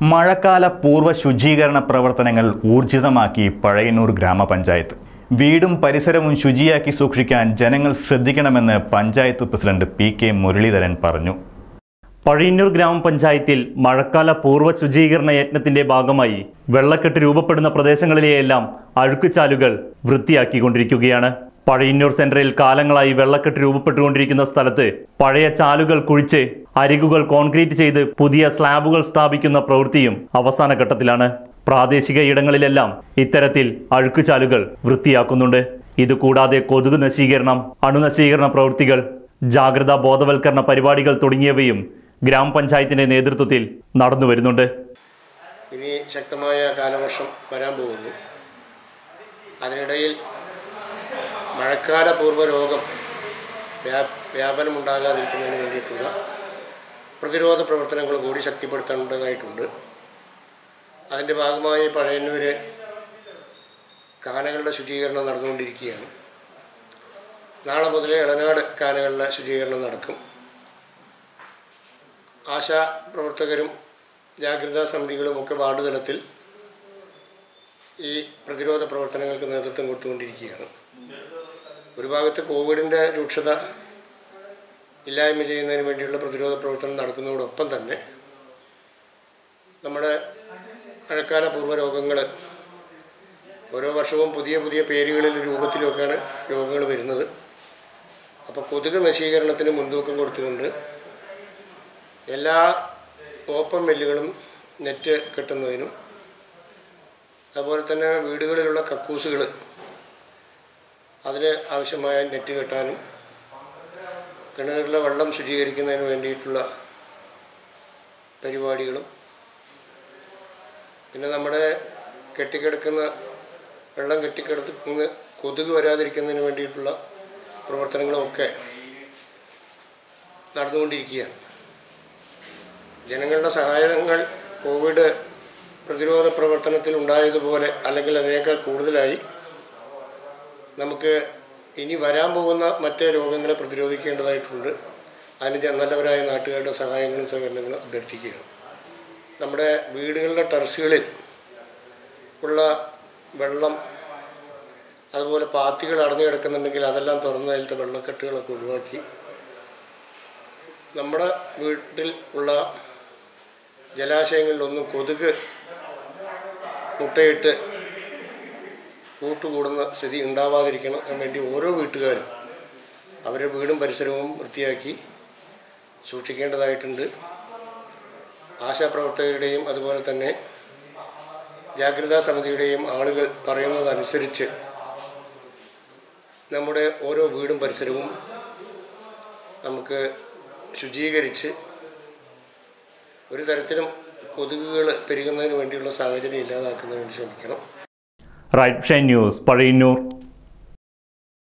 മഴക്കാല പൂർവ്വ ശുചീകരണ പ്രവർത്തനങ്ങൾ ഊർജിതമാക്കി പഴയന്നൂർ ഗ്രാമപഞ്ചായത്ത് വീടും പരിസരവും ശുചിയാക്കി സൂക്ഷിക്കാൻ ജനങ്ങൾ ശ്രദ്ധിക്കണമെന്ന് panchayat president P K Muraleedharan പറഞ്ഞു പഴയന്നൂർ ഗ്രാമപഞ്ചായത്തിൽ മഴക്കാല പൂർവ്വ ശുചീകരണ യജ്ഞത്തിന്റെ ഭാഗമായി വെള്ളക്കെട്ട് രൂപപ്പെടുന്ന പ്രദേശങ്ങളിലെയെല്ലാം അഴുക്കുചാലുകൾ വൃത്തിയാക്കിക്കൊണ്ടിരിക്കുകയാണ് പഴയന്നൂർ സെന്ററിൽ കാലങ്ങളായി വെള്ളക്കെട്ട് രൂപപ്പെട്ടുകൊണ്ടിരിക്കുന്ന സ്ഥലത്ത് പഴയ ചാലുകൾ കുഴിച്ച് അരികുകൾ കോൺക്രീറ്റ് ചെയ്ത് പുതിയ സ്ലാബുകൾ സ്ഥാപിക്കുന്ന പ്രവൃത്തിയും അവസാന ഘട്ടത്തിലാണ് പ്രാദേശിക ഇടങ്ങളിലെല്ലാം ഇത്തരത്തിൽ അഴുക്കുചാലുകൾ വൃത്തിയാക്കുന്നുണ്ട് ഇതുകൂടാതെ കൊതുക് നശീകരണം അണുനശീകരണ പ്രവൃത്തികൾ ജാഗ്രതാ ബോധവൽക്കരണ പരിപാടികൾ തുടങ്ങിയവയും ഗ്രാമപഞ്ചായത്തിന്റെ നേതൃത്വത്തിൽ നടന്നു വരുന്നുണ്ട് ഇനി ശക്തമായ കാലവർഷം വരാൻ പോകുന്നു അതിനിടയിൽ മഴക്കാല പൂർവ്വ രോഗം വ്യാ വ്യാപനമുണ്ടാകാതിരിക്കുന്നതിന് വേണ്ടിയിട്ടുള്ള പ്രതിരോധ പ്രവർത്തനങ്ങൾ കൂടി ശക്തിപ്പെടുത്തേണ്ടതായിട്ടുണ്ട് അതിൻ്റെ ഭാഗമായി പഴയന്നൂർ കാനകളുടെ ശുചീകരണം നടന്നുകൊണ്ടിരിക്കുകയാണ് നാളെ മുതൽ ഇളനാട് കാനകളുടെ ശുചീകരണം നടക്കും ആശാ പ്രവർത്തകരും ജാഗ്രതാ സമിതികളും ഒക്കെ വാർഡ് തലത്തിൽ ഈ പ്രതിരോധ പ്രവർത്തനങ്ങൾക്ക് നേതൃത്വം കൊടുത്തുകൊണ്ടിരിക്കുകയാണ് ഒരു ഭാഗത്ത് കോവിഡിൻ്റെ രൂക്ഷത ഇല്ലായ്മ ചെയ്യുന്നതിന് വേണ്ടിയുള്ള പ്രതിരോധ പ്രവർത്തനം നടക്കുന്നതോടൊപ്പം തന്നെ നമ്മുടെ മഴക്കാല പൂർവ്വ രോഗങ്ങൾ ഓരോ വർഷവും പുതിയ പുതിയ പേരുകളിൽ രൂപത്തിലൊക്കെയാണ് രോഗങ്ങൾ വരുന്നത് അപ്പോൾ കൊതുക് നശീകരണത്തിന് മുൻതൂക്കം കൊടുത്തുകൊണ്ട് എല്ലാ ഓപ്പൺ വെല്ലുകളും നെറ്റ് കെട്ടുന്നതിനും അതുപോലെ തന്നെ വീടുകളിലുള്ള കക്കൂസുകൾ അതിന് ആവശ്യമായ നെറ്റ് കെട്ടാനും കിണറിലെ വെള്ളം ശുചീകരിക്കുന്നതിന് വേണ്ടിയിട്ടുള്ള പരിപാടികളും പിന്നെ നമ്മുടെ കെട്ടിക്കിടക്കുന്ന വെള്ളം കെട്ടിക്കിടക്കുന്ന കൊതുക് വരാതിരിക്കുന്നതിന് വേണ്ടിയിട്ടുള്ള പ്രവർത്തനങ്ങളുമൊക്കെ നടന്നുകൊണ്ടിരിക്കുകയാണ് ജനങ്ങളുടെ സഹായങ്ങൾ കോവിഡ് പ്രതിരോധ പ്രവർത്തനത്തിൽ ഉണ്ടായതുപോലെ അല്ലെങ്കിൽ അതിനേക്കാൾ കൂടുതലായി നമുക്ക് ഇനി വരാൻ പോകുന്ന മറ്റ് രോഗങ്ങളെ പ്രതിരോധിക്കേണ്ടതായിട്ടുണ്ട് അതിന് ജ- നല്ലവരായ നാട്ടുകാരുടെ സഹായങ്ങളും സഹകരണങ്ങളും അഭ്യർത്ഥിക്കുകയാണ് നമ്മുടെ വീടുകളുടെ ടെറസുകളിൽ ഉള്ള വെള്ളം അതുപോലെ പാത്തികൾ അടഞ്ഞു കിടക്കുന്നുണ്ടെങ്കിൽ അതെല്ലാം തുറന്ന് അതിലത്തെ വെള്ളക്കെട്ടുകളൊക്കെ ഒഴിവാക്കി നമ്മുടെ വീട്ടിൽ ഉള്ള ജലാശയങ്ങളിലൊന്നും കൊതുക് മുട്ടയിട്ട് കൂട്ടുകൂടുന്ന സ്ഥിതി ഉണ്ടാവാതിരിക്കണം വേണ്ടി ഓരോ വീട്ടുകാരും അവരുടെ വീടും പരിസരവും വൃത്തിയാക്കി സൂക്ഷിക്കേണ്ടതായിട്ടുണ്ട് ആശാപ്രവർത്തകരുടെയും അതുപോലെ തന്നെ ജാഗ്രതാ സമിതിയുടെയും ആളുകൾ പറയുന്നതനുസരിച്ച് നമ്മുടെ ഓരോ വീടും പരിസരവും നമുക്ക് ശുചീകരിച്ച് ഒരു തരത്തിലും കൊതുകുകൾ പെരുകുന്നതിന് വേണ്ടിയുള്ള സാഹചര്യം ഇല്ലാതാക്കുന്നതിന് വേണ്ടി ശ്രമിക്കണം റൈറ്റ് ഷൈൻ ന്യൂസ് പഴയന്നൂർ